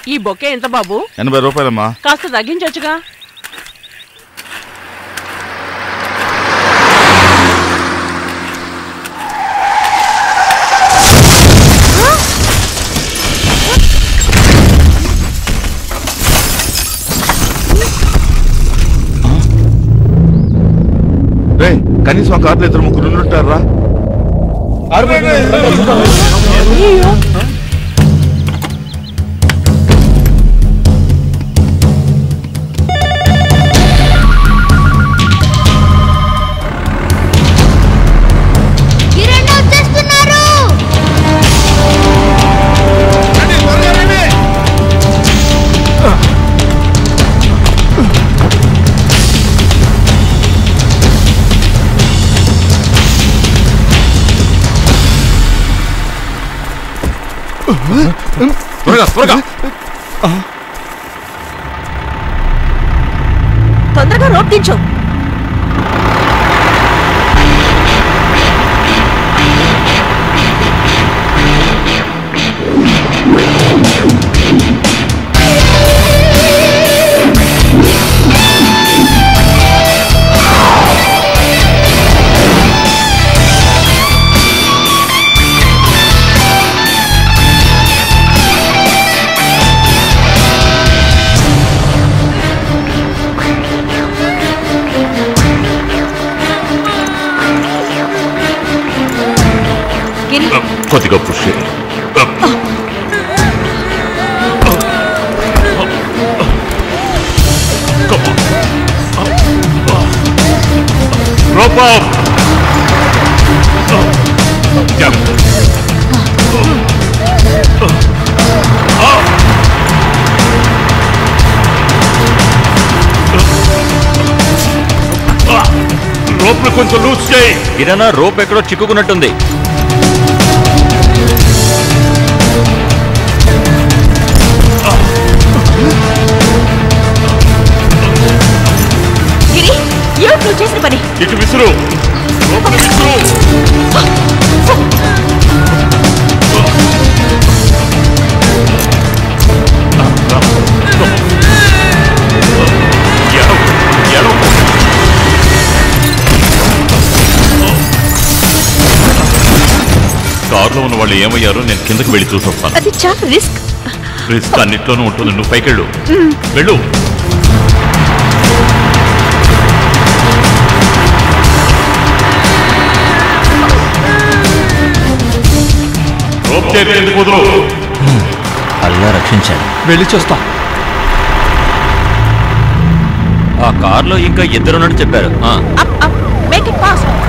ఈ బొకే ఎంత బాబు ఎనభై రూపాయలమ్మా కాస్త తగ్గించొచ్చుగా రే కనీసం ఆ కార్లో ఇద్దరు ముగ్గురు ఉండుంటారా కిరణ్ వచ్చేస్తున్నారు త్వరగా త్వరగా తొందరగా రోప్ దించు గిరి కొద్దిగా పుష్ చేయి. Come on. Rope up. జాగ్రత్త. రోప్లు కొంచెం లూజ్ చేయి కిరణ్ రోప్ ఎక్కడో చిక్కుకున్నట్టుంది గిరి ఏమిటి నువ్వు చేసిన పని ఇటు విసురు రోప్లు విసురు ఎడవ, ఎడవ. కారులో ఉన్న వాళ్ళు ఏమయ్యారో నేను కిందకి వెళ్ళి చూసొస్తాను అది చాలా రిస్క్ రిస్క్ అన్నిట్లోనూ ఉంటుంది నువ్వు పైకెళ్ళు వెళ్ళు రోప్ చేతి ఎందుకు వదులు అల్లా రక్షించాడు వెళ్ళి చూస్తాం ఆ కార్లో ఇంకా ఇద్దరున్నట్టు చెప్పారు ఆ, up up make it fast